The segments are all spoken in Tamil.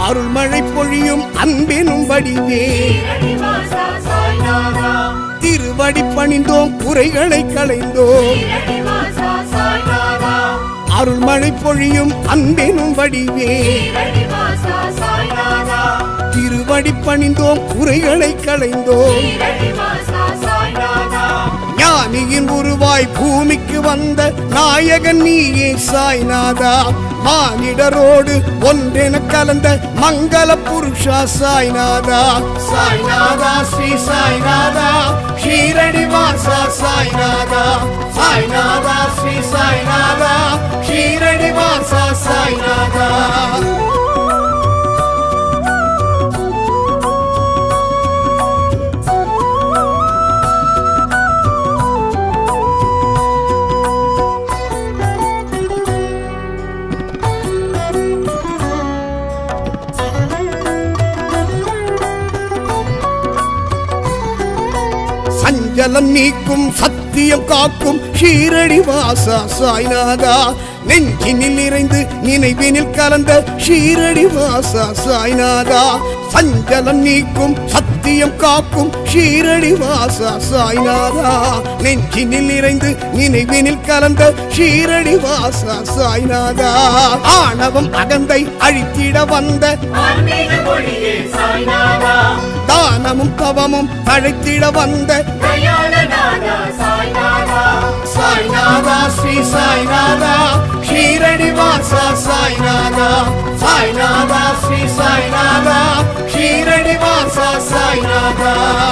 அருள்மழை பொழியும் அன்பினும் வடிவே ஸ்ரீரடிவாசா சாய்நாதா திருவடி பணிந்தோம் குறைகளை களைந்தோம் ஸ்ரீரடிவாசா சாய்நாதா அருள்மழை பொழியும் அன்பினும் வடிவே ஸ்ரீரடிவாசா சாய்நாதா திருவடி பணிந்தோம் குறைகளை களைந்தோம் ஸ்ரீரடிவாசா சாய்நாதா ஞானியின் உருவாய் பூமிக்கு வந்த நாயகன் நீயே சாய்நாதா மானிடரோடு ஒன்றென கலந்த மங்கள புருஷா சாய்நாதா சாய்நாதா ஸ்ரீ சாய்நாதா ஷீரடி வாசா சாய்நாதா சாய்நாதா ஸ்ரீ சாய்நாதா ஷீரடி வாசா சாய்நாதா சஞ்சலம் நீக்கும் சத்தியம் காக்கும் ஷீரடி வாசா சாய்நாதா நெஞ்சினில் நிறைந்து நினைவினில் கலந்த ஷீரடி வாசா சாய்நாதா சஞ்சலம் நீக்கும் சத்தியம் காக்கும் ஷீரடி வாசா சாய்நாதா நெஞ்சினில் நிறைந்து நினைவினில் கலந்த ஷீரடி வாசா சாய்நாதா ஆணவம் அகந்தை அழித்திட வந்த ஆன்மீக மொழியே சாய்நாதா தானமும் தவமும் அழைத்திட வந்த தயாளநாதா சாய்நாதா சாய்நாதா ஸ்ரீ சாய்நாதா ஷீரடி வாசா சாய்நாதா சாய்நாதா ஸ்ரீ சாய்நாதா ஷீரடி வாசா சாய்நாதா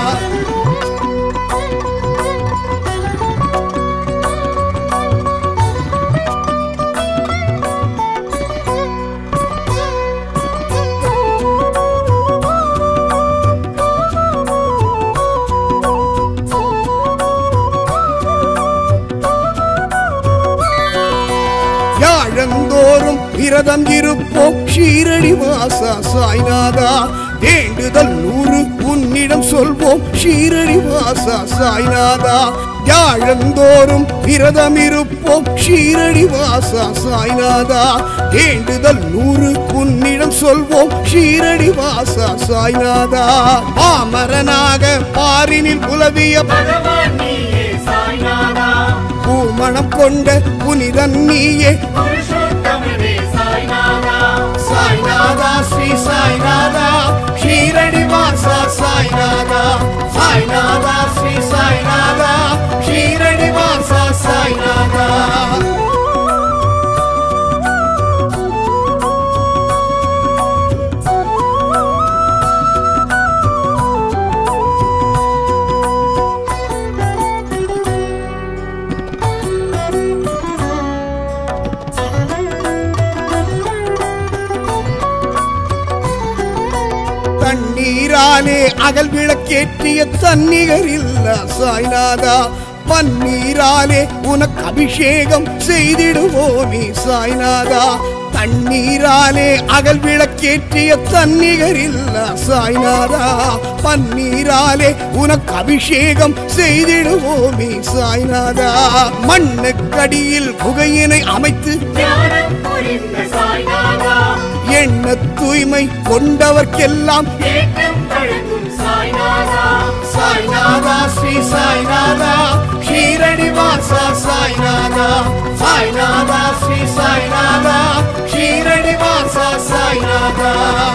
யாழந்தோறும் விரதம் இருப்போம் ஷீரடி வாசா சாய்நாதா வேண்டுதல் நூறு உன்னிடம் சொல்வோம் ஷீரடி வாசா சாய்நாதா யாழந்தோறும் விரதம் இருப்போம் ஷீரடி வாசா சாய்நாதா வேண்டுதல் நூறு உன்னிடம் சொல்வோம் ஷீரடி வாசா சாய்நாதா பாமரனாக பாரினில் புலவிய பகவான் நீயே சாய்நாதா பூமணம் கொண்ட புனிதன் நீயே புருஷோத்தமனே சாய்நாதா சாய்நாதா ஸ்ரீ சாய்நாதா ஷீரடி வாசா சாய்நாதா சாய்நாதா ஸ்ரீ சாய்நாதா ஷீரடி வாசா சாய்நாதா தண்ணீராலே அகல் விளக்கேற்றிய தன்னிகர் இல்ல சாய்நாதா பன்னீராலே உனக்கு அபிஷேகம் செய்திடுவோமே சாய்நாதா தண்ணீராலே அகல் விளக்கேற்றிய தன்னிகர் இல்ல சாய்நாதா பன்னீராலே உனக்கு அபிஷேகம் செய்திடுவோமே சாய்நாதா மண்ணுக்கடியில் புகையினை அமைத்து ஞானம் புரிந்த சாய்நாதா எண்ண தூய்மை கொண்டவர்க்கெல்லாம் ஏற்றம் வழங்கும் சாய்நாதா சாய்நாதா ஸ்ரீ சாய்நாதா ஷீரடி வாசா சாய்நாதா சாய்நாதா ஸ்ரீ சாய்நாதா ஷீரடி வாசா சாய்நாதா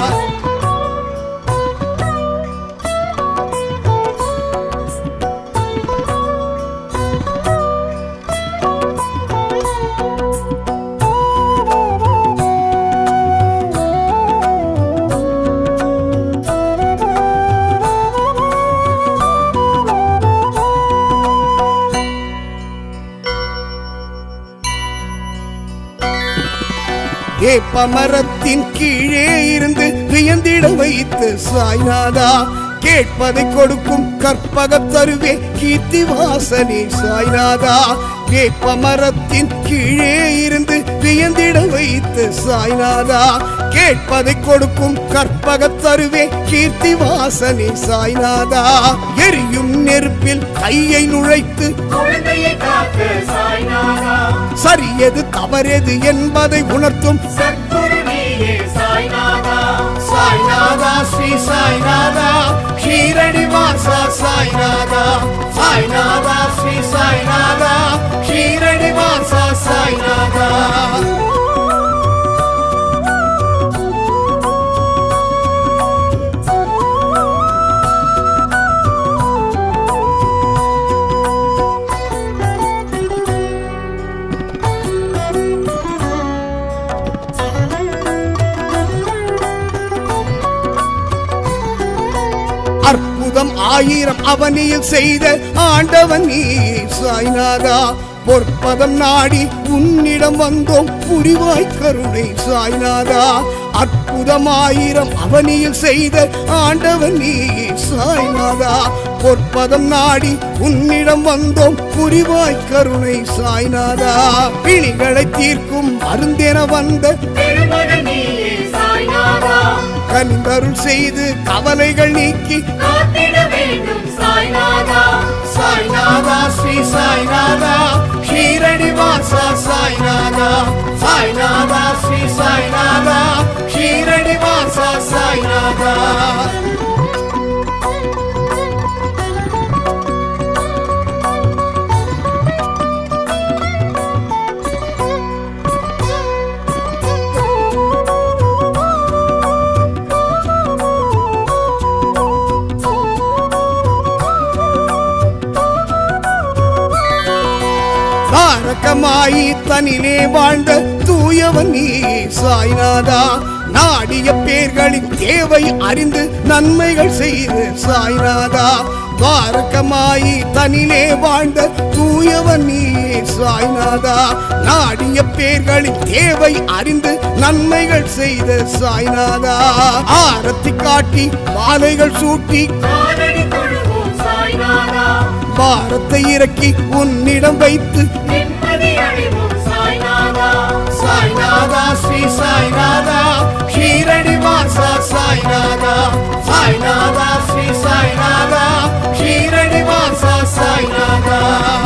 வேப்பமரத்தின் கீழே இருந்து வியந்திட வைத்து சாய்நாதா கேட்பதை கொடுக்கும் கற்பக தருவே கீர்த்தி வாசனே சாய்நாதா வேப்பமரத்தின் கீழே இருந்து வியந்திட வைத்து சாய்நாதா கேட்பதை கொடுக்கும் கற்பக தருவே கீர்த்தி வாசனே சாய்நாதா எரியும் நெருப்பில் கையை நுழைத்து குழந்தையை காக்க சாய்நாதா சரியது தவறெது என்பதை உணர்த்தும் சத்குரு நீயே சாய்நாதா வாசா சாய்நாதா சாய்நாதா ஸ்ரீ சாய்நாதா ஷீரடி வாசா சாய்நாதா அற்புதம் ஆயிரம் அவனியில் செய்த ஆண்டவன் நீ சாய்நாதா பொற்பதம் நாடி உன்னிடம் வந்தோம் புரிவாய் கருணை சாய்நாதா அற்புதம் ஆயிரம் அவனியில் செய்த ஆண்டவன் நீ சாய்நாதா பொற்பதம் நாடி உன்னிடம் வந்தோம் புரிவாய் கருணை சாய்நாதா பிணிகளை தீர்க்கும் மருந்தென வந்த திருமகன் நீயே சாய்நாதா கனிந்தருள் செய்து கவலைகள் நீக்கி காத்திட வேண்டும் சாய்நாதா சாய்நாதா ஸ்ரீ சாய்நாதா ஷீரடி வாசா சாய்நாதா சாய்நாதா ஸ்ரீ சாய்நாதா ஷீரடி வாசா சாய்நாதா தாரகமாயி தனிலே வாழ்ந்த தூயவன் நீ சாய்நாதா நாடிய பேர்களின் தேவை அறிந்து நன்மைகள் செய்து சாய்நாதா துவாரகமாயி தனிலே வாழ்ந்த தூயவன் நீ சாய்நாதா நாடிய பேர்களின் தேவை அறிந்து நன்மைகள் செய்த சாய்நாதா ஆரத்தி காட்டி மாலைகள் சூட்டி காலடி தொழுவோம் சாய்நாதா பாரத்தை இறக்கி உன்னிடம் வைத்து நிம்மதி அடைவோம் சாய்நாதா சாய்நாதா ஸ்ரீ சாய்நாதா ஷீரடி வாசா சாய்நாதா சாய்நாதா ஸ்ரீ சாய்நாதா ஷீரடி வாசா சாய்நாதா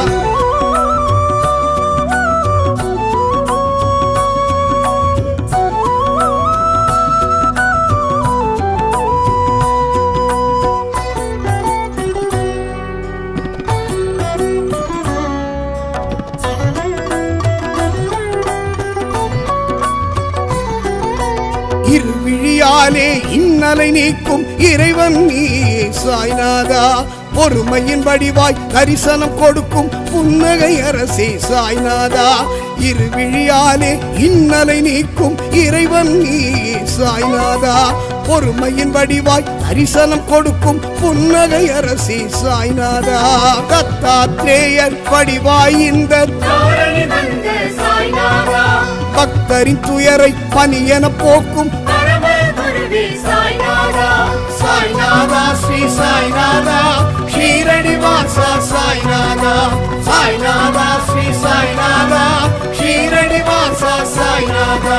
இருவிழியாலே இன்னலை நீக்கும் இறைவன் நீ சாய்நாதா பொறுமையின் வடிவாய் தரிசனம் கொடுக்கும் புன்னகை அரசே சாய்நாதா இருவிழியாலே இன்னலை நீக்கும் இறைவன் நீ சாய்நாதா பொறுமையின் வடிவாய் தரிசனம் கொடுக்கும் புன்னகை அரசே சாய்நாதா தத்தாத்ரேயர் வடிவாய் இந்த தாரணி வந்த சாய்நாதா பக்தரின் துயரை பனியென போக்கும் பரம குருவே சாய்நாதா சாய்நாதா ஸ்ரீ சாய்நாதா ஷீரடி வாசா சாய்நாதா சாய்நாதா ஸ்ரீ சாய்நாதா ஷீரடி வாசா சாய்நாதா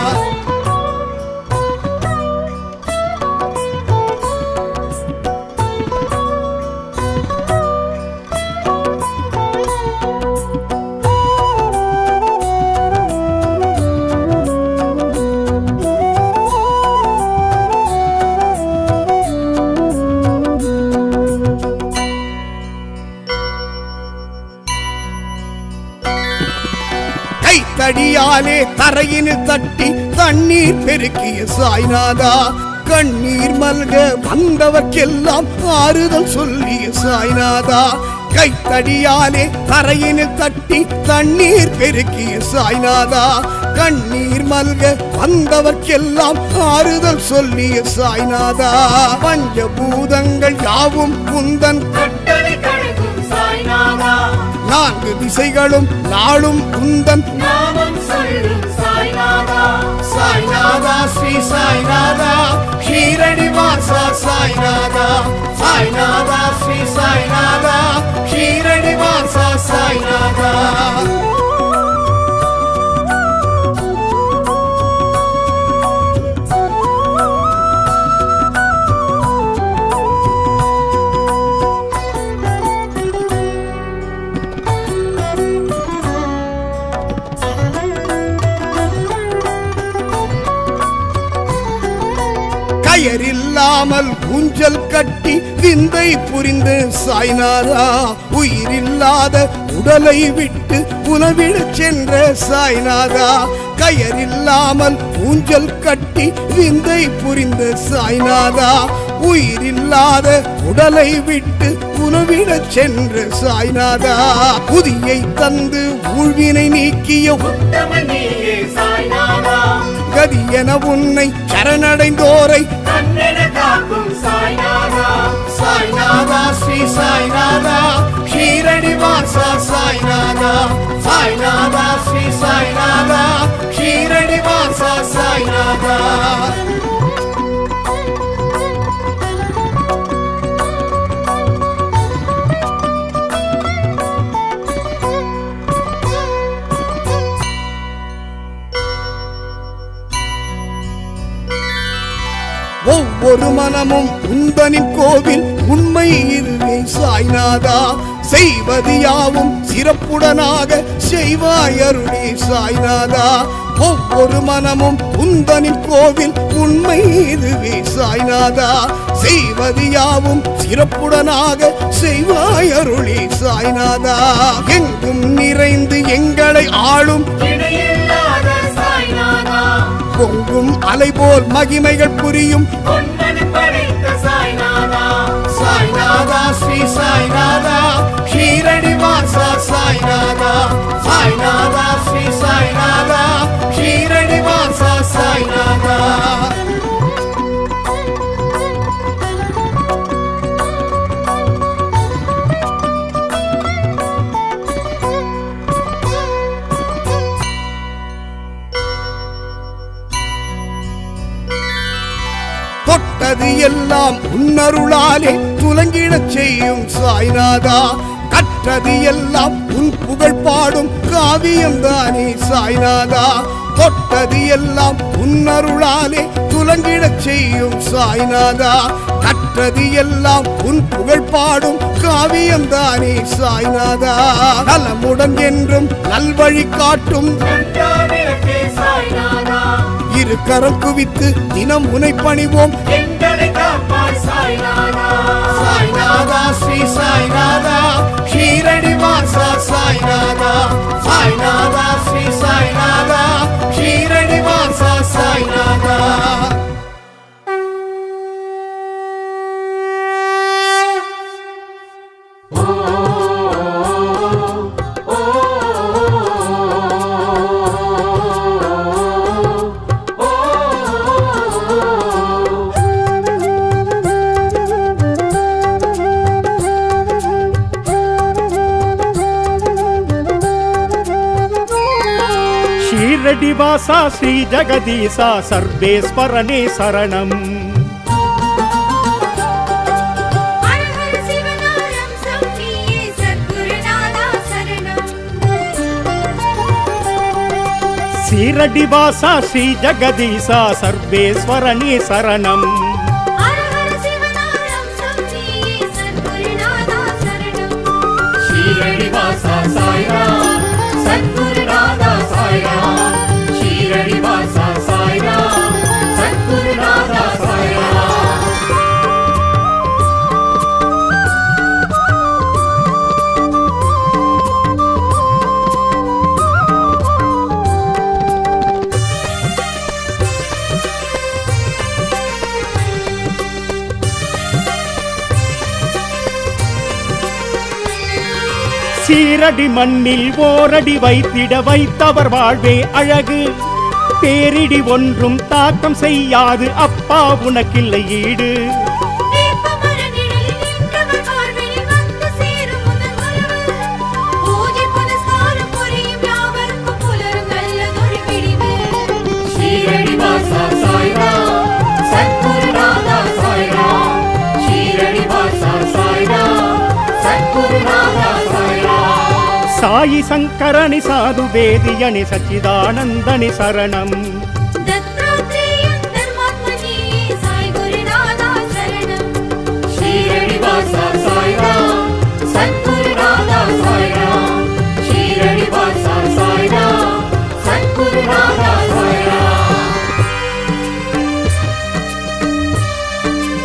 கைத்தடியாலே தரையினில் தட்டி தண்ணீர் பெருக்கிய சாய்நாதா கண்ணீர் மல்க வந்தவர்க்கெல்லாம் ஆறுதல் சொல்லிய சாய்நாதா கைத்தடியாலே தரையினில் தட்டி தண்ணீர் பெருக்கிய சாய்நாதா கண்ணீர் மல்க வந்தவர்க்கெல்லாம் ஆறுதல் சொல்லிய சாய்நாதா பஞ்சபூதங்கள் யாவும் குந்தன் கட்டளை கடக்கும் சாய்நாதா நான்கு திசைகளும் நாளும் குந்தன் நாமம் சொல்லும் சாய்நாதா சாய்நாதா ஸ்ரீ சாய்நாதா ஷீரடி வாசா சாய்நாதா சாய்நாதா ஸ்ரீ சாய்நாதா ஷீரடி வாசா சாய்நாதா கயரில் கயிறில்லாமல் ஊஞ்சல் கட்டி விந்தை புரிந்து சாய்நாதா உயிரில்லாத உடலை விட்டு உணவிடச் சென்ற சாய்நாதா கயரில்லாமல் ஊஞ்சல் கட்டி விந்தை புரிந்த சாய்நாதா உயிரில்லாத உடலை விட்டு உணவிடச் சென்ற சாய்நாதா புதியை தந்து ஊழ்வினை நீக்கிய உத்தமன் நீயே சாய்நாதா கதி என உன்னை சரணடைந்தோரை கண்ணென காக்கும் சாய்நாதா சாய்நாதா ஸ்ரீ சாய்நாதா ஷீரடி வாசா சாய்நாதா சாய்நாதா ஸ்ரீ சாய்நாதா ஷீரடி வாசா சாய்நாதா ஒவ்வொரு மனமும் உந்தனின் கோவில் உண்மை இதுவே சாய்நாதா செய்வது யாவும் சிறப்புடனாக செய்வாய் அருளே சாய்நாதா ஒவ்வொரு மனமும் உந்தனின் கோவில் உண்மை இதுவே சாய்நாதா செய்வது யாவும் சிறப்புடனாக செய்வாய் அருளே சாய்நாதா எங்கும் நிறைந்து எங்களை ஆளும் இணையில்லாத சாய்நாதா பொங்கும் அலை போல் மகிமைகள் புரியும் பொன்னன் படைத்த சாய்நாதா சாய்நாதா ஸ்ரீ சாய்நாதா ஷீரடி வாசா சாய்நாதா சாய்நாதா ஸ்ரீ சாய்நாதா ஷீரடி வாசா சாய்நாதா தொட்டது எல்லாம் உன்னருளாலே துலங்கிடச் செய்யும் சாய்நாதா கற்றது எல்லாம் உன் புகழ் பாடும் காவியம் தானே சாய்நாதா தொட்டது எல்லாம் உன்னருளாலே துலங்கிடச் செய்யும் சாய்நாதா கற்றது எல்லாம் உன் புகழ் பாடும் காவியம் தானே சாய்நாதா நலமுடன் என்றும் நல்வழி காட்டும் நன்றாவிளக்கே சாய்நாதா இரு கரம் குவித்து தினம் உனை பணிவோம் எங்களை காப்பாய் சாய்நாதா சாய்நாதா ஸ்ரீ சாய்நாதா ஷீரடி வாசா சாய்நாதா சாய்நாதா ஸ்ரீ சாய்நாதா ஷீரடி வாசா சாய்நாதா ஷீரடிவாசா ஸ்ரீ ஜெகதீசா சர்வேஸ்வரனே சரணம் ஹர சிவனாரம் சௌக்கியே சத்குருநாதா சரணம் ஷீரடிவாசா ஸ்ரீ ஜெகதீசா சர்வேஸ்வரனே சரணம் ஹர ஹர சிவனாரம் சௌக்கியே சத்குருநாதா சரணம் ஷீரடி வாசா சாய்ராம் சத்குருநாதா சாய்ராம் ஷீரடி வாசா சாய்ராம் சத்குருநாதா சாய்ராம் சீரடி மண்ணில் ஓரடி வைத்திட வைத்தவர் வாழ்வே அழகு பேரிடி ஒன்றும் தாக்கம் செய்யாது அப்பா உனக்கில்லை ஈடு வேப்பமர நிழலில் நின்றவர் வாழ்வினில் வந்து சேரும் முதல் வரவு. பூஜை புனஸ்காரம் புரியும் யாவருக்கும் புலரும் நல்லதொரு பிடிவு. ஷீரடி வாசா சாய்ராம் சத்குருநாதா சாய்ராம் ஷீரடி வாசா சாய்ராம் சத்குருநாதா சாய்ராம் சாயி சங்கரனி சாது வேதியனி சச்சிதானந்தனி சரணம் தத்தாத்ரேயன் தர்மாத்மஜியே சாய் குருநாதா சரணம் ஷீரடி வாசா சாய்ராம் சத்குருநாதா சாய்ராம் ஷீரடி வாசா சாய்ராம் சத்குருநாதா சாய்ராம்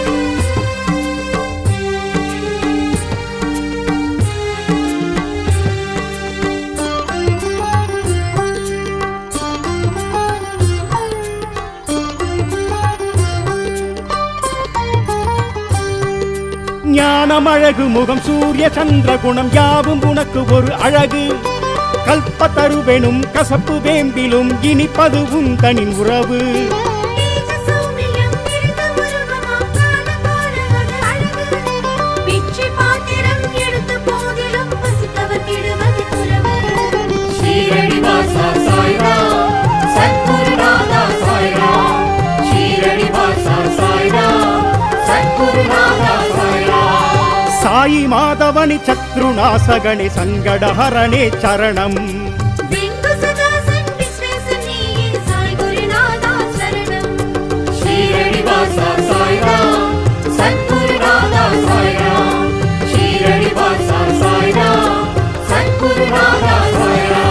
ஞானம் அழகு முகம் சூரிய சந்திர குணம் யாவும் உனக்கு ஒரு அழகு கல்பத்தருவெனும் கசப்பு வேம்பிலும் இனிப்பது உந்தனின் உறவு நீச்ச சௌமியம் நிறைந்த உருவமாம் காண காண அது அழகு. பிச்சை பாத்திரம் எடுத்த போதிலும் பசித்தவர் கெடுவது குறவு. ஷீரடி வாசா சாய்ராம் சத்குருநாதா சாய்ராம் ஷீரடி வாசா சாய்ராம் சத்குருநாதா சாய்ராம் சாயி மாதவனி சத்ருநாசகனே சங்கடஹரணே சரணம் வெங்கு சதாசன் விஸ்வேசன் நீயே சாய் குருநாதா சரணம். ஷீரடி வாசா சாய்ராம் சத்குருநாதா சாய்ராம் ஷீரடி வாசா சாய்ராம் சத்குருநாதா சாய்ராம்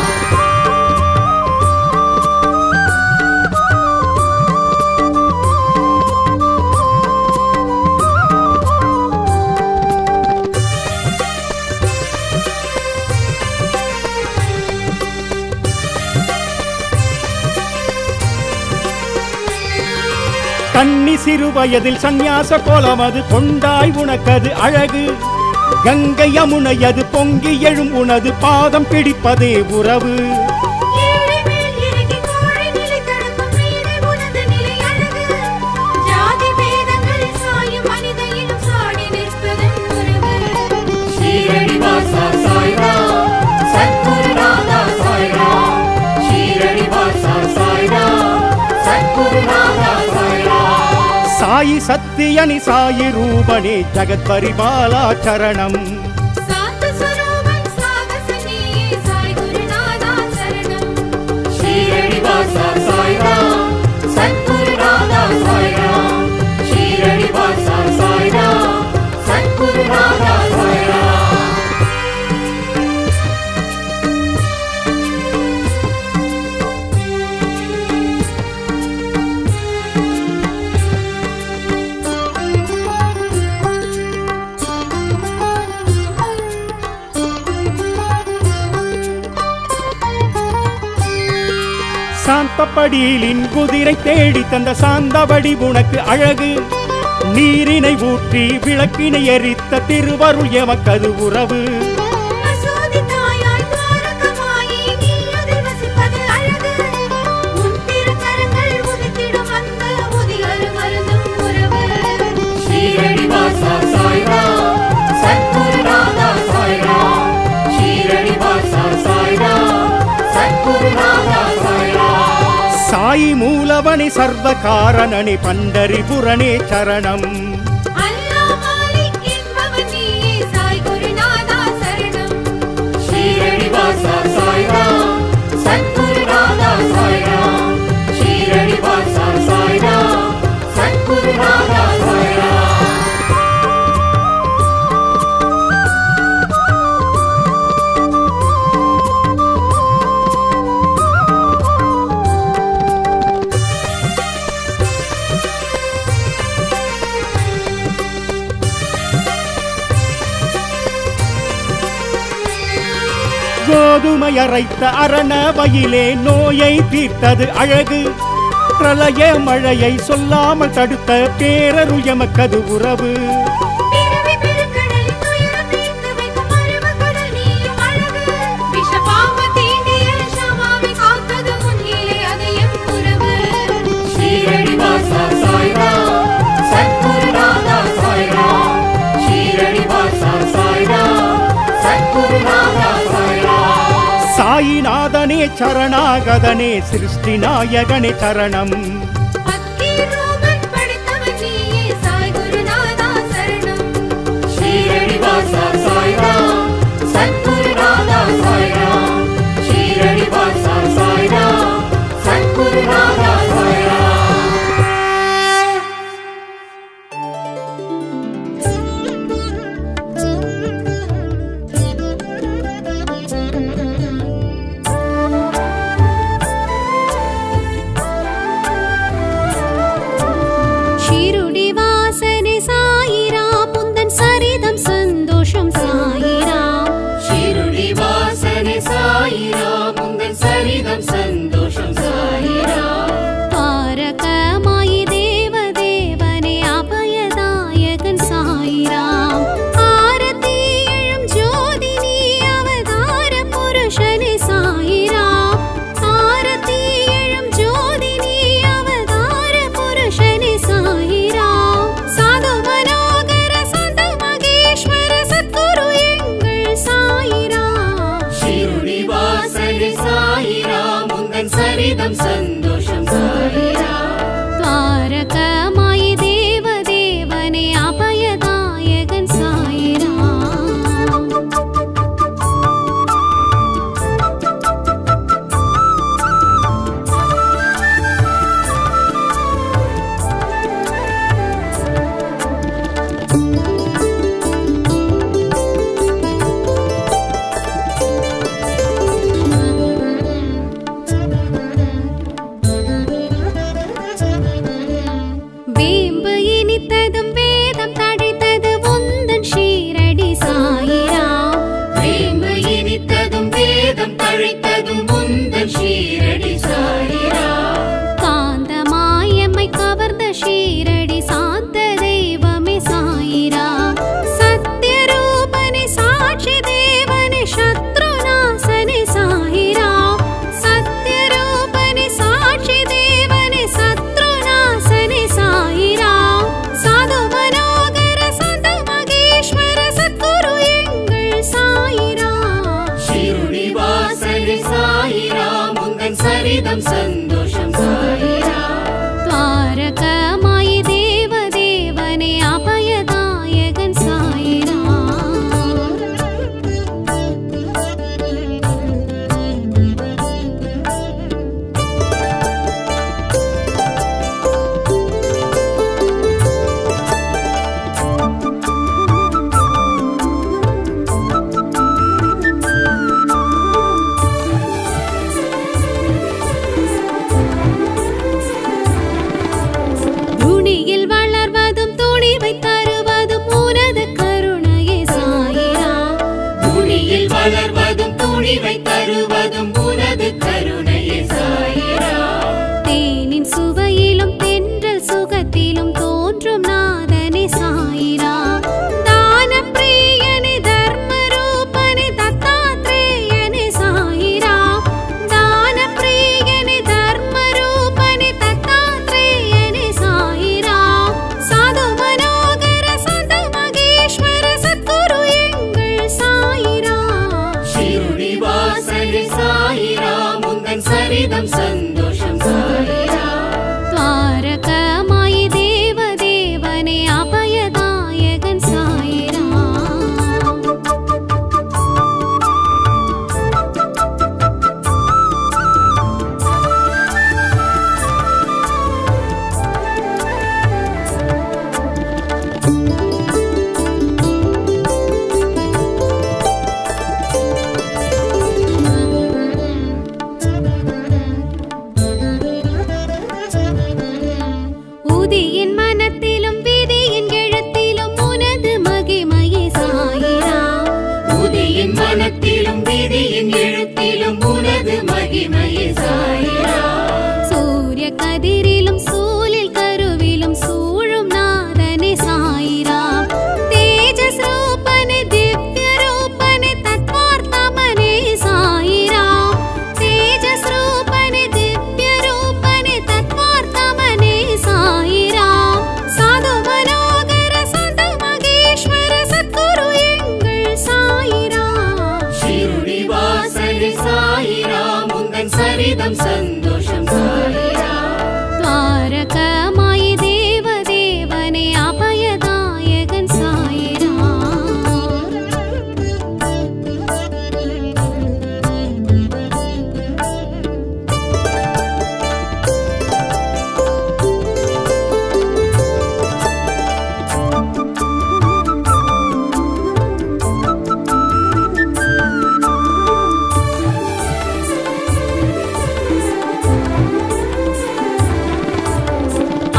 கன்னி சிறு வயதில் சந்நியாச கோலம் அது கொண்டாய் உனக்கது அழகு கங்கை யமுனை அது பொங்கி எழும் உனது பாதம் பிடிப்பதே உறவு ஏழை மேல் இறங்கி கோழை நிலை தடுக்கும் மீது உனது நிலை அழகு. ஜாதி பேதங்கள் சாயும் மனித இனம் சாடி நிற்பதன் உறவு. ஷீரடி வாசா சாய்ராம் சத்குருநாதா சாய்ராம் ஷீரடி வாசா சாய்ராம் சத்குருநாதா சாய்ராம் சாயி சத்தியனி சாயி ரூபனே ஜகத் பரிபாலா சரணம் சாந்த சுரூபன் சாகசனியே சாய் குருநாதா சரணம். ஷீரடி வாசா சாய்ராம் சத்குருநாதா சாய்ராம் ஷீரடி வாசா சாய்ராம் சத்குருநாதா சாய்ராம் சாந்தப்படியிலின் குதிரை தேடி தந்த சாந்தபடி உனக்கு அழகு நீரினை ஊற்றி விளக்கினை எரித்த திருவருள் எமக்கது உறவு மசூதி தாயாய் துவாரகமாயி நீ அதில் வசிப்பது அழகு. உன் திருக்கரங்கள் உதித்திடும் அந்த உதிகள் மருந்தும் உறவு. ஷீரடி வாசா சாய்ராம் சத்குருநாதா சாய்ராம் ஷீரடி வாசா சாய்ராம் சத்குருநாதா சாய்ராம் சாயி மூலவனி சர்வ காரணனே பண்டரிபுரனே சரணம் அல்லா மாலிக் என்பவன் நீயே சாய் குருநாதா சரணம். ஷீரடி வாசா சாய்ராம் சத்குருநாதா சாய்ராம் ஷீரடி வாசா சாய்ராம் சத்குருநாதா சாய்ராம் கோதுமை அரைத்த அரணவையிலே நோயை தீர்த்தது அழகு பிரளய மழையை சொல்லாமல் தடுத்த பேரருள் எமக்கது உறவு பிறவி பெருங்கடலில் துயரம் தீர்த்து வைக்கும் அருமகடல் நீயும் அழகு. விஷபாவ தீண்டிய ஷமாவை காத்தது முன்னிலே அதையும் உறவு. ஷீரடி வாசா சாய்ராம் சத்குருநாதா சாய்ராம் ஷீரடி வாசா சாய்ராம் சத்குருநாதா சாய்ராம் சாயிநாதனே சரணாகதனே சிருஷ்டி நாயகனே சரணம் அக்கீரூபன் படைத்தவன் நீயே சாய் குருநாதா சரணம். ஷீரடி வாசா சாய்ராம் சத்குருநாதா சாய்ராம் ஷீரடி வாசா சாய்ராம் சத்குருநாதா சாய்ராம் ஆ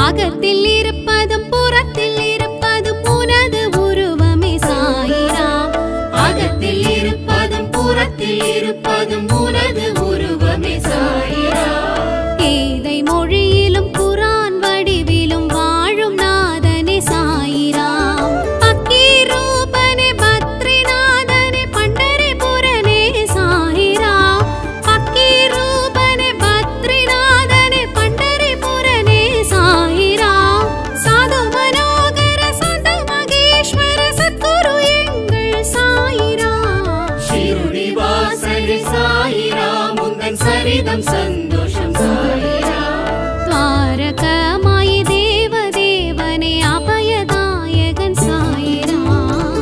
அகத்தில் இருப்பதும் புறத்தில் இருப்பதும் உனது உருவமே சாயிராம் அகத்தில் இருப்பதும் புறத்தில் இருப்பதும் உனது உருவமே சாயிரா கீதை மொழியிலும் குரான் வடிவிலும் வாழும் நாதனே சாயிராம் பக்கீரூபனே பத்ரிநாதனே பண்டரிபுரனே சாயிராம் பக்கீரூபனே பத்ரிநாதனே பண்டரிபுரனே சாயிராம் சாது மனோகர சந்த மகேஸ்வர சத்குரு எங்கள் சாயிராம் ஷீருடி வாசல் சாயிரா முந்தன் சரிதம் சந்தோஷம் சாயிரா துவாரகமாயி தேவ தேவனே அபயதாயகன் சாயிராம்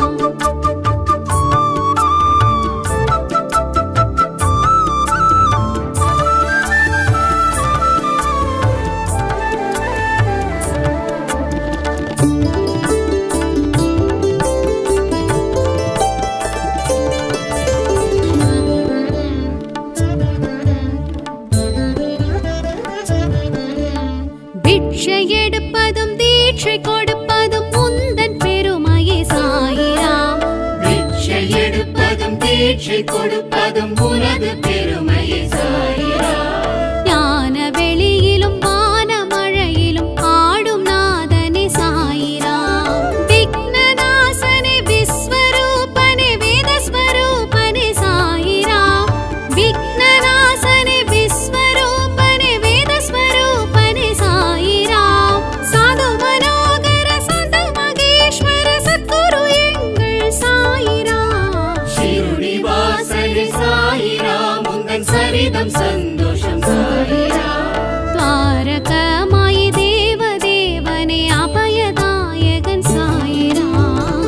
பிட்சை எடுப்பதும் தீட்சை கொடுப்பதும் உந்தன் பெருமையே சாயிராம் பிட்சை எடுப்பதும் தீட்சை கொடுப்பதும் உனது பெருமையை சாயிரா ஞான வெளியிலும் வான மழையிலும் ஆடும் நாதனே சாயிராம் விக்னநாசனே விஸ்வரூபனே வேதஸ்வரூபனே சாயிராம் விக்னநாசனே விஸ்வரூபனே வேதஸ்வரூபனே சாயிராம் சாது மனோகர சந்த மகேஸ்வர சத்குரு எங்கள் சாயிராம் ஷீருடி வாசல் சாயிரா முந்தன் சரிதம் சந்தோஷம் சாயிரா துவாரகமாயி தேவ தேவனே அபயதாயகன் சாயிராம்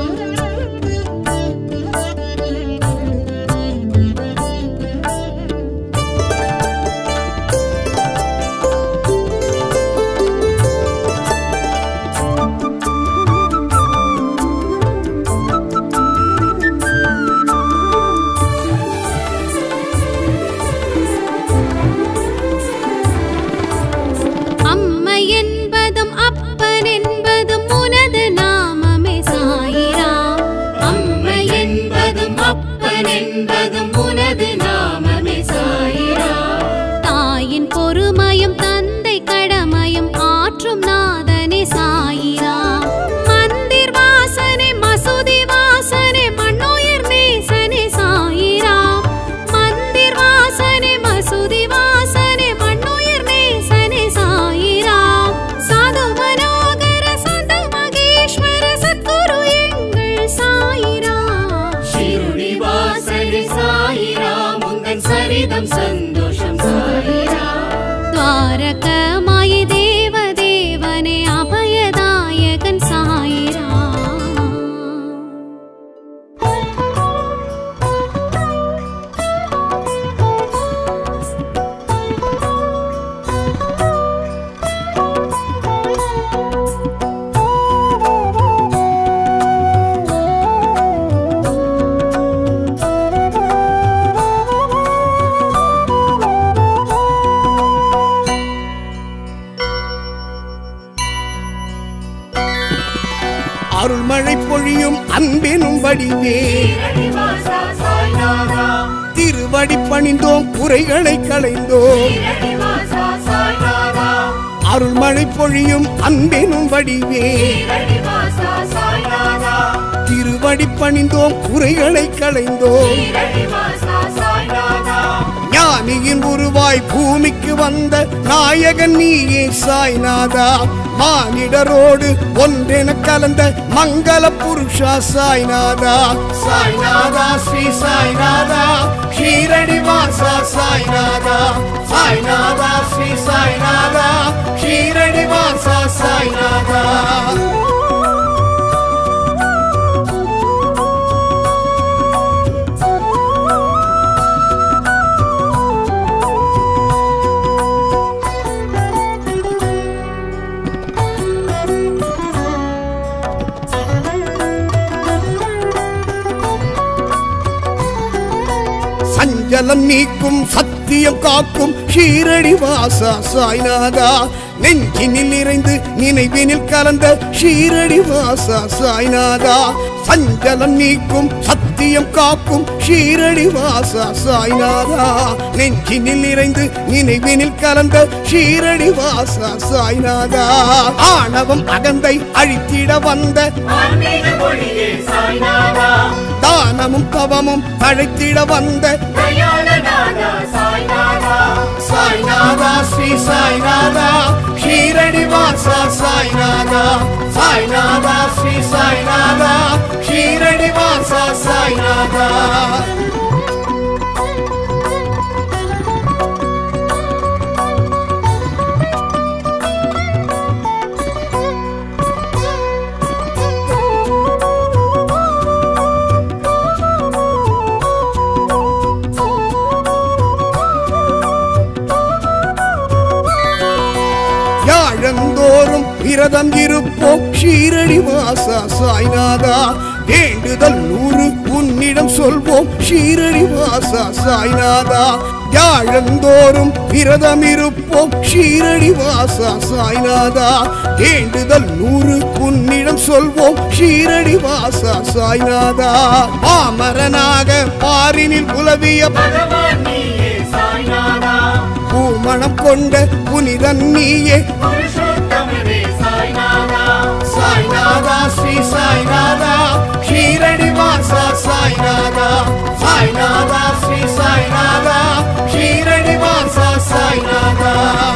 அம்மை என்பதும் அப்பன் என்பதும் உனது நாமமே சாயிராம் அம்மை என்பதும் அப்பன் என்பதும் உனது நாமமே சாயிரா தாயின் பொறுமையும் தந்தை கடமையும் ஆற்றும் நாதனே சாயிராம் மந்திர் வாசனே மசூதி வாசனே மண்ணுயிர் நேசனே சாயிராம் மந்திர் வாசனே மசூதி வாசனே மண்ணுயிர் நேசனே சாயிராம் சாது மனோகர சந்த மகேஸ்வர சத்குரு எங்கள் சாயிராம் ஷீருடி வாசல் சாயிரா முந்தன் சரிதம் சந்தோஷம் சாயிரா துவாரகமாயி தேவ தேவனே அபயதாயகன் சாயிராம் அருள்மழை பொழியும் அன்பினும் வடிவே ஸ்ரீரடிவாசா சாய்நாதா திருவடி பணிந்தோம் குறைகளை களைந்தோம் ஸ்ரீரடிவாசா சாய்நாதா அருள்மழை பொழியும் அன்பினும் வடிவே ஸ்ரீரடிவாசா சாய்நாதா திருவடி பணிந்தோம் குறைகளை களைந்தோம் ஸ்ரீரடிவாசா சாய்நாதா ஞானியின் உருவாய் பூமிக்கு வந்த நாயகன் நீயே சாய்நாதா மானிடரோடு ஒன்றென கலந்த மங்கள புருஷா சாய்நாதா சாய்நாதா ஸ்ரீ சாய்நாதா ஷீரடி வாசா சாய்நாதா சாய்நாதா ஸ்ரீ சாய்நாதா ஷீரடி வாசா சாய்நாதா சஞ்சலம் நீக்கும் சத்தியம் காக்கும் ஷீரடி வாசா சாய்நாதா நெஞ்சினில் நிறைந்து நினைவினில் கலந்த ஷீரடி வாசா சாய்நாதா சஞ்சலம் நீக்கும் சத்தியம் காக்கும் ஷீரடி வாசா சாய்நாதா நெஞ்சினில் நிறைந்து நினைவினில் கலந்த ஷீரடி வாசா சாய்நாதா ஆணவம் அகந்தை அழித்திட வந்த ஆன்மீக மொழியே சாய்நாதா தானமும் தவமும் அழைத்திட வந்த தயாளநாதா சாய்நாதா சாய்நாதா ஸ்ரீ சாய்நாதா ஷீரடி வாசா சாய்நாதா சாய்நாதா ஸ்ரீ சாய்நாதா ஷீரடி வாசா சாய்நாதா யாழந்தோறும் விரதம் இருப்போம் ஷீரடி வாசா சாய்நாதா வேண்டுதல் நூறு உன்னிடம் சொல்வோம் ஷீரடி வாசா சாய்நாதா யாழந்தோறும் விரதம் இருப்போம் ஷீரடி வாசா சாய்நாதா வேண்டுதல் நூறு உன்னிடம் சொல்வோம் ஷீரடி வாசா சாய்நாதா பாமரனாக பாரினில் உலவிய பகவான் நீயே சாய்நாதா பூமணம் கொண்ட புனிதன் நீயே புருஷோத்தமனே சாய்நாதா சாய்நாதா ஸ்ரீ சாய்நாதா ஷீரடி வாசா சாய்நாதா சாய்நாதா ஸ்ரீ சாய்நாதா ஷீரடி வாசா சாய்நாதா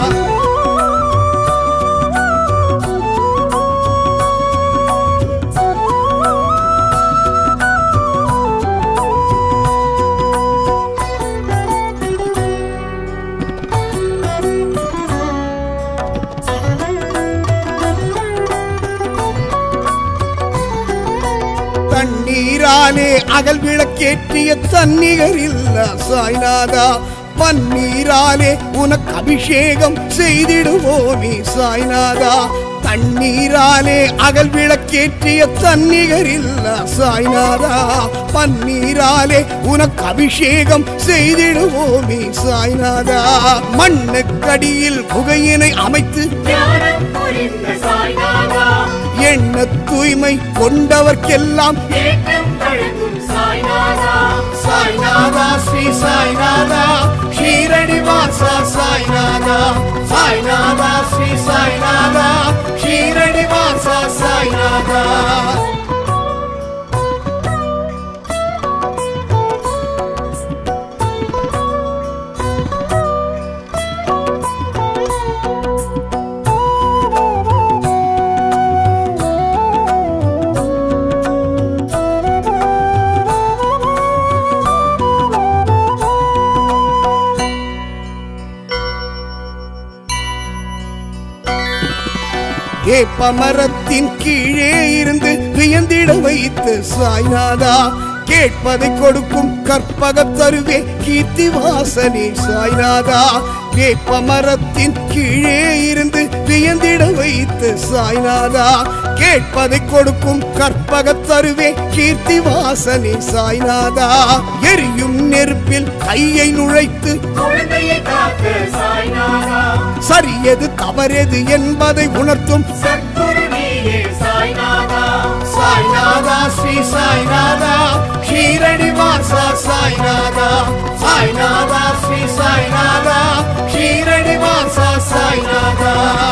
தண்ணீராலே அகல் விளக்கேற்றிய தன்னிகர் இல்ல சாய்நாதா பன்னீராலே உனக்கு அபிஷேகம் செய்திடுவோமே சாய்நாதா தண்ணீராலே அகல் விளக்கேற்றிய தன்னிகர் இல்ல சாய்நாதா பன்னீராலே உனக்கு அபிஷேகம் செய்திடுவோமே சாய்நாதா மண்ணுக்கடியில் புகையினை அமைத்து தியானம் புரிந்த சாய்நாதா எண்ண தூய்மை கொண்டவர்க்கெல்லாம் ஏற்றம் வழங்கும் சாய்நாதா சாய்நாதா ஸ்ரீ சாய்நாதா ஷீரடி வாசா சாய்நாதா சாய்நாதா ஸ்ரீ சாய்நாதா ஷீரடி வாசா சாய்நாதா ஏப்பமரத்தின் கீழே இருந்து வியந்திட வைத்து சாய்நாதா கேட்பதை கொடுக்கும் கற்பக தருவே கீர்த்தி வாசனே சாய்நாதா வேப்பமரத்தின் கீழே இருந்து வியந்திட வைத்து சாய்நாதா கேட்பதை கொடுக்கும் கற்பக தருவே கீர்த்தி வாசனே சாய்நாதா எரியும் நெருப்பில் கையை நுழைத்து குழந்தையை காக்க சாய்நாதா சரியது தவறெது என்பதை உணர்த்தும் சத்குரு நீயே சாய்நாதா சாய்நாதா ஸ்ரீ சாய்நாதா ஷீரடி வாசா சாய்நாதா சாய்நாதா ஸ்ரீ சாய்நாதா ஷீரடி வாசா சாய்நாதா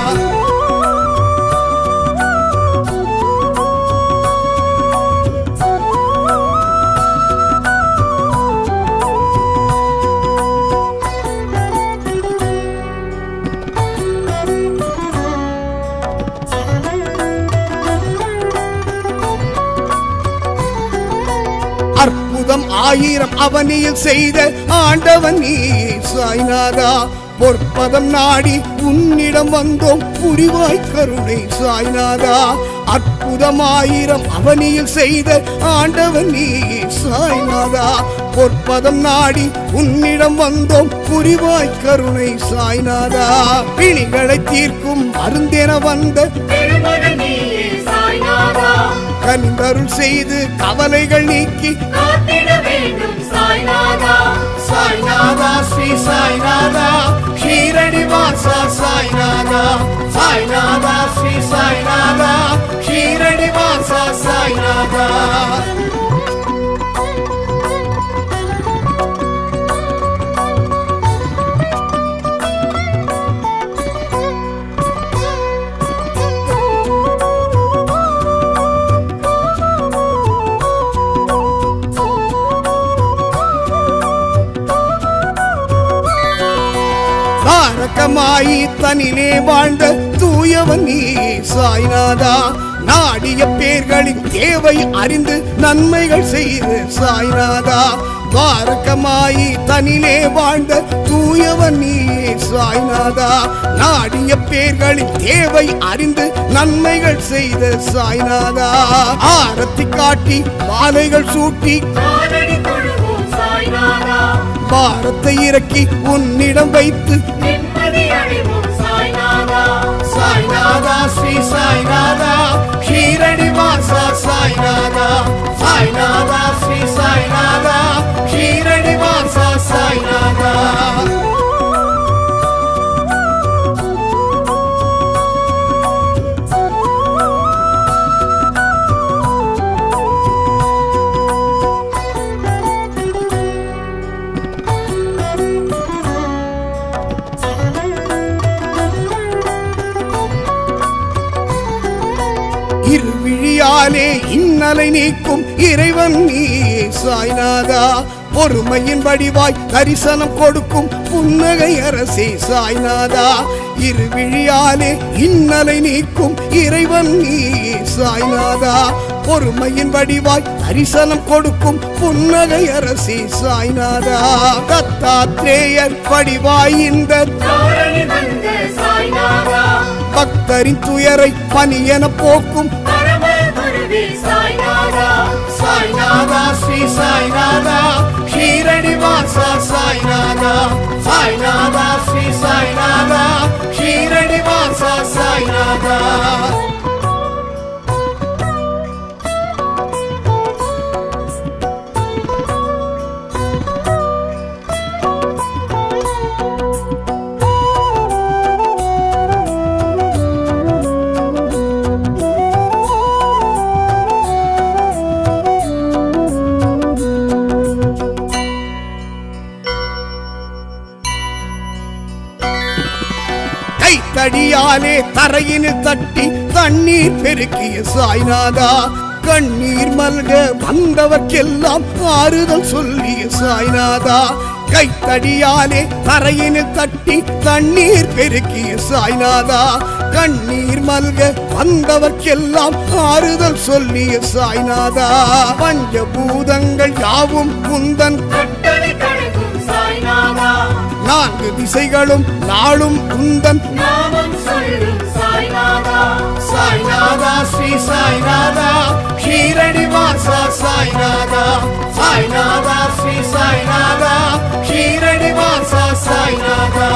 அற்புதம் ஆயிரம் அவனியில் செய்த ஆண்டவன் நீ சாய்நாதா பொற்பதம் நாடி உன்னிடம் வந்தோம் புரிவாய் கருணை சாய்நாதா அற்புதம் ஆயிரம் அவனியில் செய்த ஆண்டவன் நீ சாய்நாதா பொற்பதம் நாடி உன்னிடம் வந்தோம் புரிவாய் கருணை சாய்நாதா பிணிகளை தீர்க்கும் அருந்தென வந்த பெருமகன் நீயே சாய்நாதா கனிந்தருள் செய்து கவலைகள் நீக்கி காத்திட வேண்டும் சாய்நாதா சாய்நாதா ஸ்ரீ சாய்நாதா ஷீரடி ஷீரடி வாசா சாய்நாதா சாய்நாதா ஸ்ரீ சாய்நாதா ஷீரடி வாசா சாய்நாதா தாரகமாயி தனிலே வாழ்ந்த தூயவன் நீ சாய்நாதா நாடிய பேர்களின் தேவை அறிந்து நன்மைகள் செய்து சாய்நாதா துவாரகமாயி தனிலே வாழ்ந்த தூயவன் நீ சாய்நாதா நாடிய பேர்களின் தேவை அறிந்து நன்மைகள் செய்த சாய்நாதா ஆரத்தி காட்டி மாலைகள் சூட்டி காலடி தொழுவோம் சாய்நாதா பாரத்தை இறக்கி உன்னிடம் வைத்து நிம்மதி அடைவோம் சாய்நாதா சாய்நாதா ஸ்ரீ சாய்நாதா ஷீரடி வாசா சாய்நாதா சாய்நாதா ஸ்ரீ சாய்நாதா ஷீரடி வாசா சாய்நாதா இருவிழியாலே இன்னலை நீக்கும் இறைவன் நீ சாய்நாதா பொறுமையின் வடிவாய் தரிசனம் கொடுக்கும் புன்னகை அரசே சாய்நாதா இருவிழியாலே இன்னலை நீக்கும் இறைவன் நீ சாய்நாதா பொறுமையின் வடிவாய் தரிசனம் கொடுக்கும் புன்னகை அரசே சாய்நாதா தத்தாத்ரேயர் வடிவாய் இந்த தாரணி வந்த சாய்நாதா பக்தரின் துயரை பனியென போக்கும் பரம குருவே சாய்நாதா சாய்நாதா ஸ்ரீ சாய்நாதா ஷீரடி வாசா சாய்நாதா சாய்நாதா ஸ்ரீ சாய்நாதா ஷீரடி வாசா சாய்நாதா கைத்தடியாலே தரையினில் தட்டி தண்ணீர் பெருக்கிய சாய்நாதா கண்ணீர் மல்க வந்தவர்க்கெல்லாம் ஆறுதல் சொல்லிய சாய்நாதா கைத்தடியாலே தரையினில் தட்டி தண்ணீர் பெருக்கிய சாய்நாதா கண்ணீர் மல்க வந்தவர்க்கெல்லாம் ஆறுதல் சொல்லிய சாய்நாதா பஞ்சபூதங்கள் யாவும் குந்தன் கட்டளை கடக்கும் சாய்நாதா நான்கு திசைகளும் நாளும் குந்தன் நாமம் சொல்லும் சாய்நாதா சாய்நாதா ஸ்ரீ சாய்நாதா ஷீரடி வாசா சாய்நாதா சாய்நாதா ஸ்ரீ சாய்நாதா ஷீரடி வாசா சாய்நாதா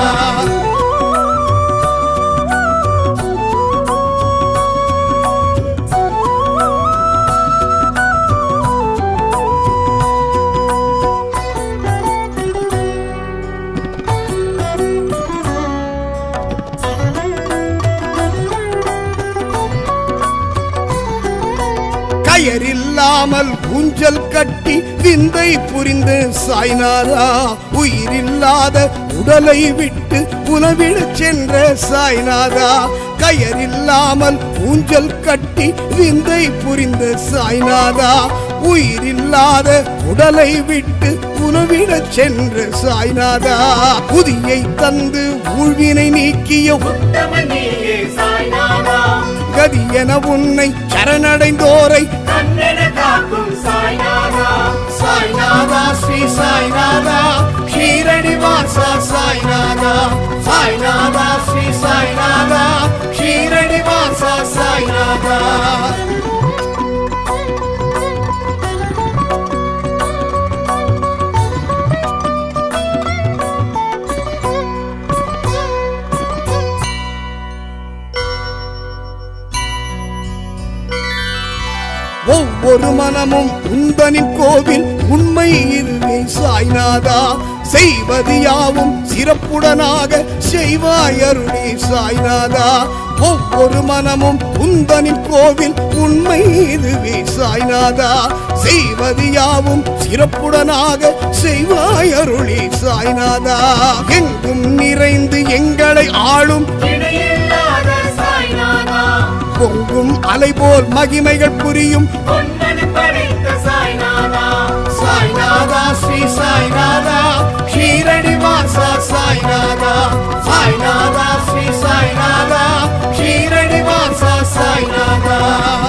கயரில்லாமல் ஊஞ்சல் கட்டி விந்தை புரிந்து சாய்நாதா உயிரில்லாத உடலை விட்டு உணவிடச் சென்ற சாய்நாதா கயரில்லாமல் ஊஞ்சல் கட்டி விந்தை புரிந்த சாய்நாதா உயிரில்லாத உடலை விட்டு உணவிடச் சென்ற சாய்நாதா புதியை தந்து ஊழ்வினை நீக்கிய உத்தமன் நீயே சாய்நாதா கதி என உன்னை சரணடைந்தோரை கண்ணென காக்கும் சாய்நாதா சாய்நாதா ஸ்ரீ சாய்நாதா ஷீரடி வாசா சாய்நாதா சாய்நாதா ஸ்ரீ சாய்நாதா ஷீரடி வாசா சாய்நாதா ஒவ்வொரு மனமும் உந்தனின் கோவில் உண்மை இதுவே சாய்நாதா செய்வது யாவும் சிறப்புடனாக செய்வாய் அருளி சாய்நாதா ஒவ்வொரு மனமும் உந்தனின் கோவில் உண்மை இதுவே சாய்நாதா செய்வது யாவும் சிறப்புடனாக செய்வாய் அருளி சாய்நாதா எங்கும் நிறைந்து எங்களை ஆளும் இணையில்லாத சாய்நாதா பொங்கும் அலை போல் மகிமைகள் புரியும் பொன்னன் படைத்த சாய்நாதா சாய்நாதா ஸ்ரீ சாய்நாதா ஷீரடி வாசா சாய்நாதா சாய்நாதா ஸ்ரீ சாய்நாதா ஷீரடி வாசா சாய்நாதா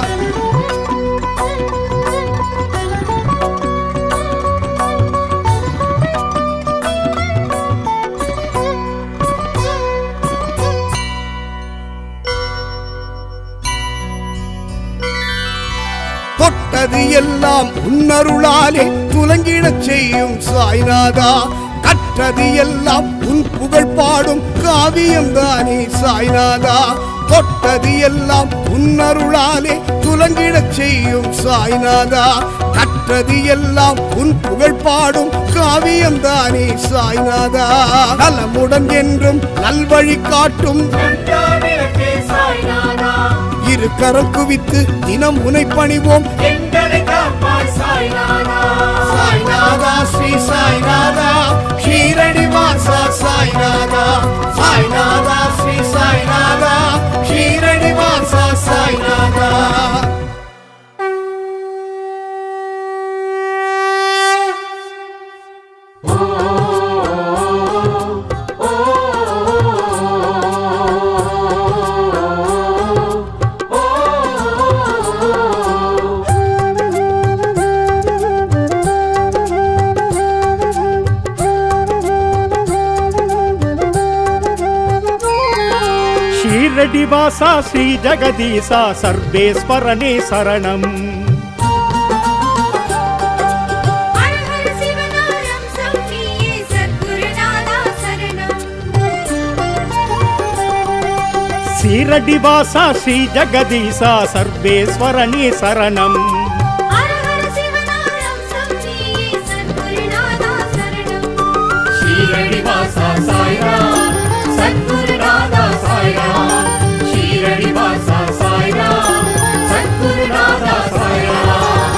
தொட்டது எல்லாம் உன்னருளாலே துலங்கிடச் செய்யும் சாய்நாதா கற்றது எல்லாம் உன் புகழ் பாடும் காவியம் தானே சாய்நாதா தொட்டது எல்லாம் உன்னருளாலே துலங்கிடச் செய்யும் சாய்நாதா கற்றது எல்லாம் உன் புகழ் பாடும் காவியம் தானே சாய்நாதா நலமுடன் என்றும் நல்வழி காட்டும் நன்றாவிளக்கே சாய்நாதா இரு கரம் குவித்து தினம் உனை பணிவோம் எங்களை காப்பாய் சாய்நாதா சாய்நாதா ஸ்ரீ சாய்நாதா ஷீரடி வாசா சாய்நாதா சாய்நாதா ஸ்ரீ சாய்நாதா ஷீரடி வாசா சாய்நாதா ஷீரடி வாசா ஸ்ரீ ஜெகதீசா சர்வேஸ்வரனே சரணம் ஹர ஹர சிவனாரம் சௌக்கியே சத்குருநாதா சரணம் ஷீரடி வாசா ஸ்ரீ ஜெகதீசா சர்வேஸ்வரனே சரணம் ஹர ஹர சிவனாரம் சௌக்கியே சத்குருநாதா சரணம் ஷீரடி வாசா சாய்ராம் சத்குருநாதா சாய்ராம் ஷீரடி வாசா சாய்ராம் சத்குருநாதா சாய்ராம்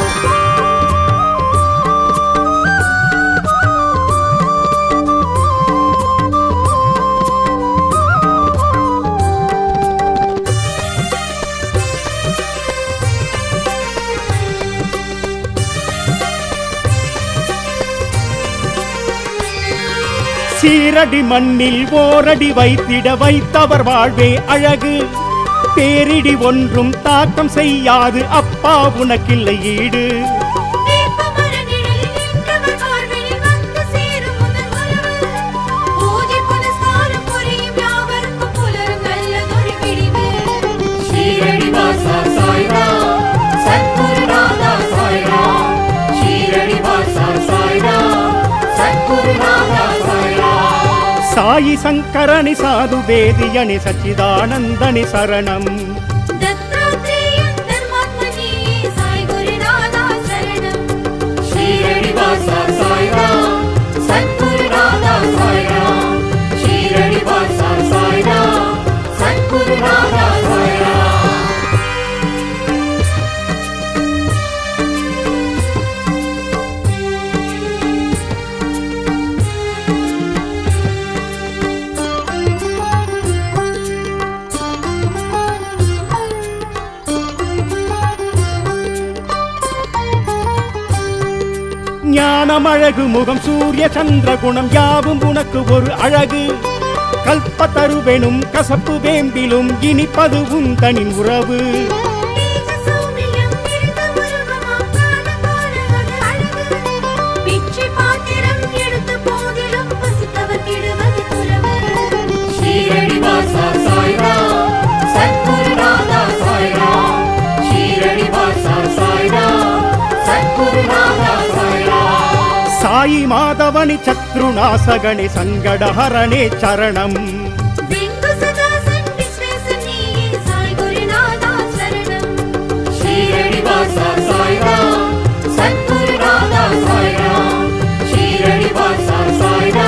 சீரடி மண்ணில் ஓரடி வைத்திட வைத்தவர் வாழ்வே அழகு பேரிடி ஒன்றும் தாக்கம் செய்யாது அப்பா உனக்கில்லை ஈடு வேப்பமர நிழலில் நின்றவர் வாழ்வினில் வந்து சேரும் முதல் உறவு. பூஜை புனஸ்காரம் புரியும் யாவருக்கும் புலரும் நல்லதொரு விடிவு. ஷீரடி வாசா சாய்ராம் சத்குருநாதா சாய்ராம் ஷீரடி வாசா சாய்ராம் சத்குருநாதா சாய்ராம் சாயி சங்கரனி சாது வேதியனி சச்சிதானந்தனி சரணம் தத்தாத்ரேயன் தர்மாத்மனியே சாய் குருநாதா சரணம். ஷீரடி வாசா சாய்ராம் சத்குருநாதா சாய்ராம் ஷீரடி வாசா சாய்ராம் சத்குருநாதா சாய்ராம் ஞானமழகு முகம் சூரிய சந்திர குணம் யாவும் உனக்கு ஒரு அழகு கல்பத்தருவெனும் கசப்பு வேம்பிலும் இனிப்பது உந்தனின் உறவு நீச்ச சௌமியம் நிறைந்த உருவமாம் காண காண அது அழகு. பிச்சை பாத்திரம் எடுத்த போதிலும் பசித்தவர் கெடுவது துறவு. ஷீரடி வாசா சாய்ராம் சத்குருநாதா சாய்ராம் ஷீரடி வாசா சாய்ராம் சத்குருநாதா சாய்ராம் சாயி மாதவனி சத்ருநாசகனி சங்கடஹரணே சரணம் பிந்து சதாசன் விஸ்வேசன் நீயே சாய் குருநாதா சரணம். ஷீரடி வாசா சாய்ராம் சத்குருநாதா சாய்ராம் ஷீரடி வாசா சாய்ராம்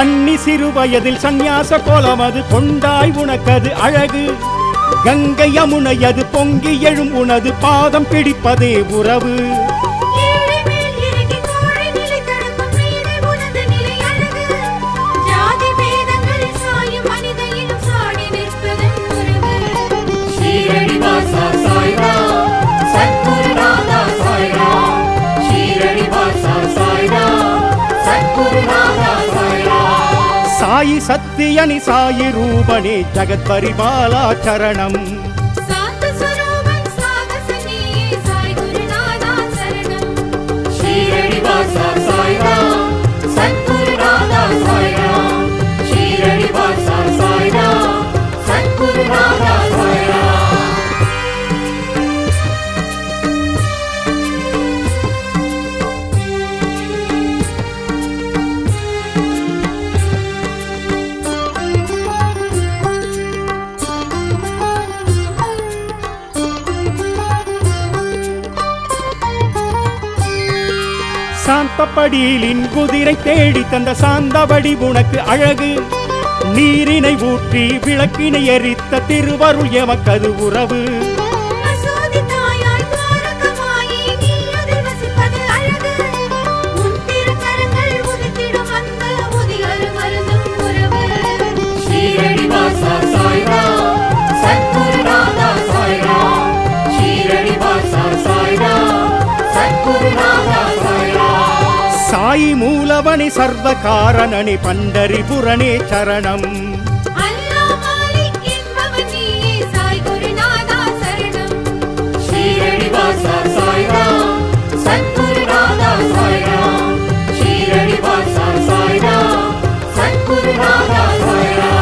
கன்னி சிறு வயதில் சந்நியாச கோலம் அது கொண்டாய் உனக்கது அழகு கங்கை யமுனை அது பொங்கி எழும் உனது பாதம் பிடிப்பதே உறவு ஏழை மேல் இறங்கி கோழை நிலை தடுக்கும் நீதி உனது நிலை அழகு ஜாதி பேதங்கள் சாயும் மனித இனம் சாடி நிற்பதன் உறவு ஷீரடி வாசா சாய்ராம் சத்குருநாதா சாய்ராம் ஷீரடி வாசா சாய்ராம் சத்குருநாதா சாய்ராம் சாயி சத்தியனி சாயி ரூபனே ஜகத் பரிபாலா சரணம் சாந்த சுரூபன் சாகசனியே சாய் குருநாதா சரணம் ஷீரடி வாசா சாய்ராம் சத்குருநாதா சாய்ராம் ஷீரடி வாசா சாய்ராம் சத்குருநாதா சாய்ராம் சாந்தப்படியிலின் குதிரை தேடி தந்த சாந்தவடி உனக்கு அழகு நீரினை ஊற்றி விளக்கினை எரித்த திருவருள் எமக்கது உறவு அசோதி தாயாய் துவாரகமாயி நீ அதில் வசிப்பது அழகு உன் திருக்கரங்கள் உதித்திடும் அந்த உதியரு மருந்தும் உறவு ஷீரடி வாசா சாய்ராம் சத்குருநாதா சாய்ராம் ஷீரடி வாசா சாய்ராம் சத்குருநாதா சாய்ராம் சாயி மூலவனி சர்வ காரணனி பண்டரிபுரனே சரணம் அல்லா மாலிக் என்பவன் நீயே சாய் குருநாதா சரணம் ஷீரடி வாசா சாய்ராம் சத்குருநாதா சாய்ராம் ஷீரடி வாசா சாய்ராம் சத்குருநாதா சாய்ராம்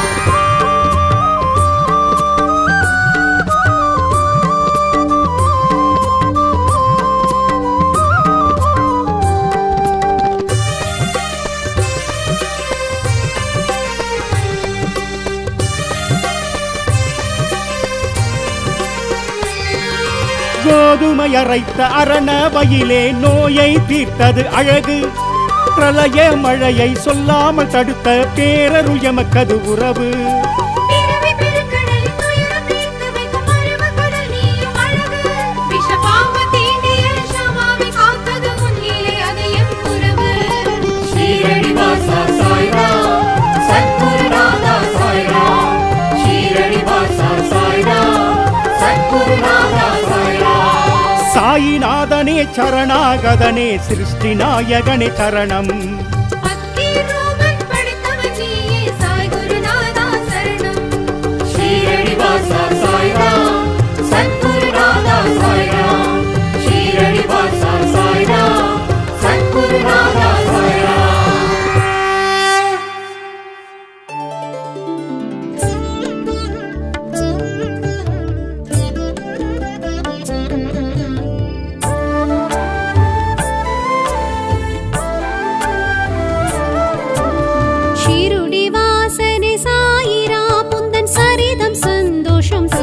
கோதுமை அரைத்த அரணவையிலே நோயை தீர்த்தது அழகு பிரளய மழையை சொல்லாமல் தடுத்த பேரருள் எமக்கது உறவு பிறவி பெருங்கடலில் துயரம் தீர்த்து வைக்கும் அருவு கடல் நீயும் அழகு விஷ பாம்பு தீண்டிய ஷமாவை காத்தது முன்னிலை அதையும் உறவு ஷீரடி வாசா சாய்ராம் சத்குருநாதா சாய்ராம் ஷீரடி வாசா சாய்ராம் சத்குருநாதா சாய்ராம் சாயிநாதனே சரணாகதனே சிருஷ்டி நாயகனே சரணம் பக்கீர் ரூபன் படைத்தவன் நீயே சாய் குருநாதா சரணம் ஷீரடி வாசா சாய்ராம் சத்குருநாதா சாய்ராம் ஷீரடி வாசா சாய்ராம் சத்குருநாதா சாய்ராம் ஷீருடி வாசனே சாயிரா முந்தன் சரிதம் சந்தோஷம்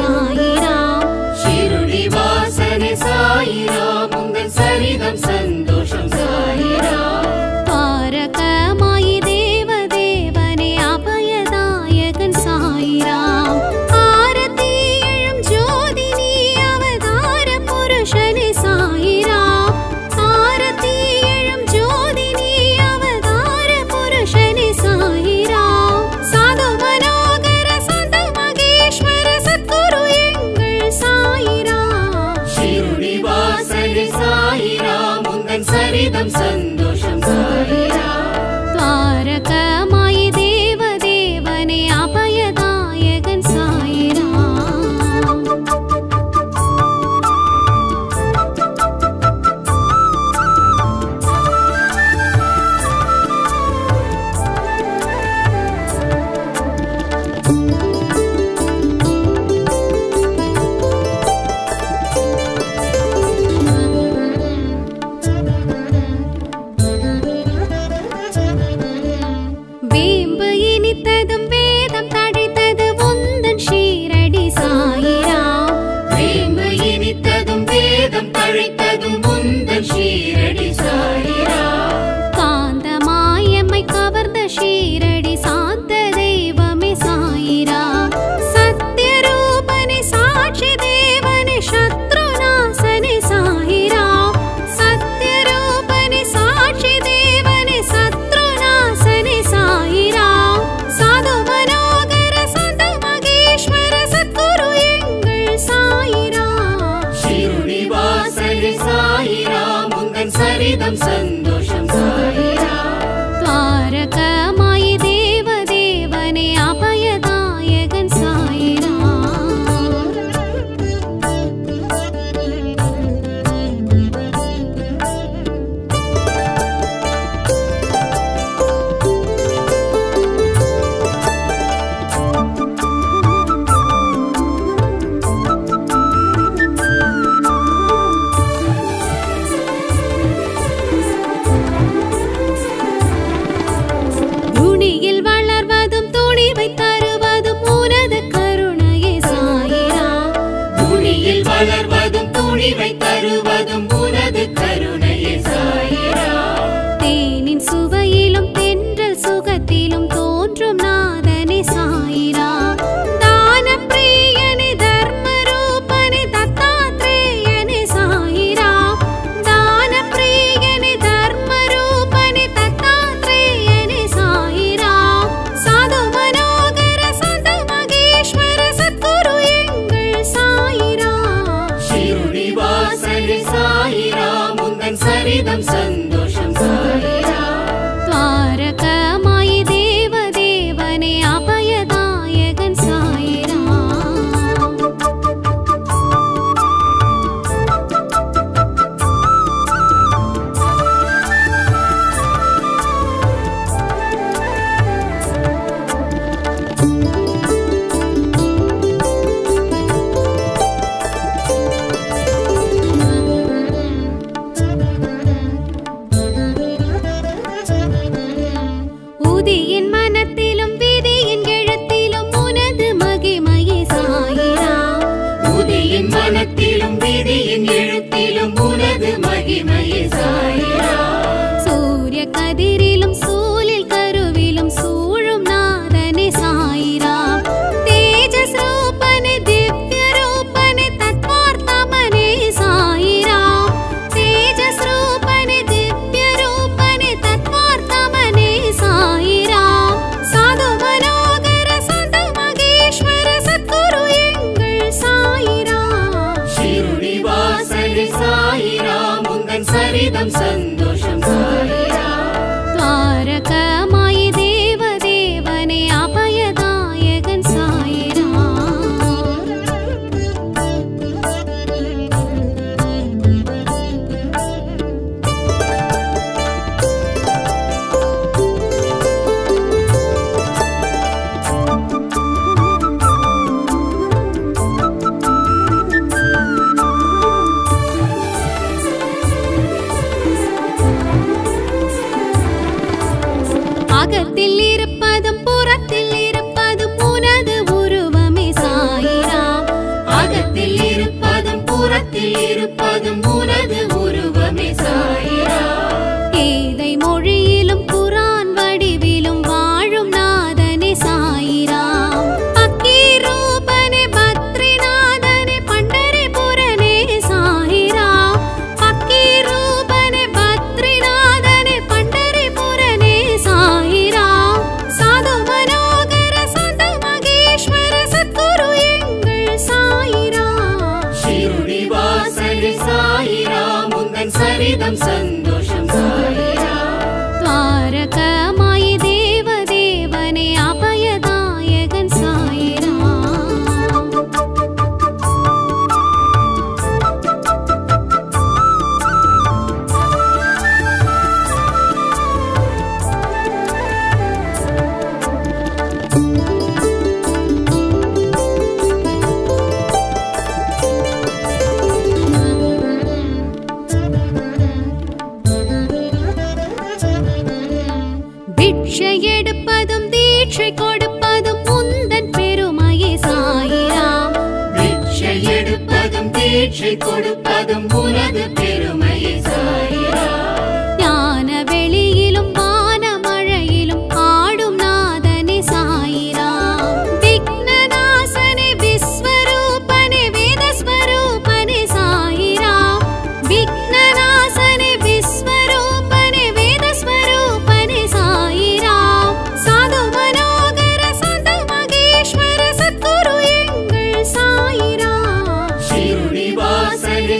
சந்தோஷம் சாயிரா துவாரகமாயி தேவ தேவனே அபயதாயகன் சாயிரா துணியில் வளர்வதும் துணிவை தருவதும் உனது கருணையே சாயிரா துணியில் வளர்வதும் துணிவை தருவதும் உனது கருணையே சாயிரா தேனின் சுவையிலும் தென்றல் சுகத்திலும் தோன்றும் நாதனே சாயிரா தான பிரியனே தர்ம ரூபனே தத்தாத்ரேயனே சாயிரா தான பிரியனே தர்ம ரூபனே தத்தாத்ரேயனே சாயிரா சாது மனோகர சந்த மகேஸ்வர சத்குரு எங்கள் சாயிரா ஷிருடி வாசல் சாயிரா முந்தன் சரிதம் சந்தோஷம் சாயிரா துவாரகமாயி தேவ தேவனே அபயதாயகன் சாயிரா உதியின் மனத்திலும் விதியின் எழுத்திலும் உனது மகிமையே சாயிரா உதியின் மனத்திலும் விதியின் எழுத்திலும் உனது மகிமையே சாயிரா சூரிய கதிரிலும் சூழில் கருவிலும் சூழும் நாதனே சாயிரா தேஜஸ் ரூபனே திவ்ய ரூபனே தத்வார்த்தமனே சாயிரா தேஜஸ் ரூபனே திவ்ய ரூபனே தத்வார்த்தமனே சாயிரா சாது மனோகர சந்த மகேஸ்வர சத்குரு எங்கள் சாயிரா ஷிருடி வாசல் சாயிரா முந்தன் சரிதம் சந்தோஷம் சாயிரா துவாரகமாயி தேவ தேவனே அபயதாயகன் சாயிரா அகத்தில் இருப்பதும் புறத்தில் இருப்பதும் உனது உருவமே சாயிரா அகத்தில் இருப்பதும் புறத்தில் இருப்பதும் உனது உருவமே சாயிரா கீதை மொழியிலும் குரான் வடிவிலும் வாழும் நாதனே சாயிரா பக்கீரூபனே பத்ரிநாதனே பண்டரிபுரனே சாயிரா பக்கீரூபனே பத்ரிநாதனே பண்டரிபுரனே சாயிரா சாது மனோகர சந்த மகேஸ்வர சத்குரு எங்கள் சாயிரா ஷிருடி வாசல் சாயிரா முந்தன் சரிதம் சந்தோஷம் சாயிரா துவாரகமாயி தேவ தேவனே அபயதாயகன் சாயிரா பிக்ஷை எடுப்பதும் தீட்சை கொடுப்பதும் உந்தன் பெருமையே சாயிரா பிட்சை எடுப்பதும் தீட்சை கொடுப்பதும் உனது பெருமையே சாயிரா ஞான வெளியிலும் வான மழையிலும் ஆடும் நாதனே சாயிரா விக்னநாசனே விஸ்வரூபனே வேதஸ்வரூபனே சாயிரா விக்னநாசனே விஸ்வரூபனே வேதஸ்வரூபனே சாயிரா சாது மனோகர சந்த மகேஸ்வர சத்குரு எங்கள் சாயிரா ஷிருடி வாசல்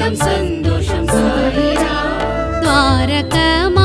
சரிதம் சந்தோஷம் சாயிரா துவாரக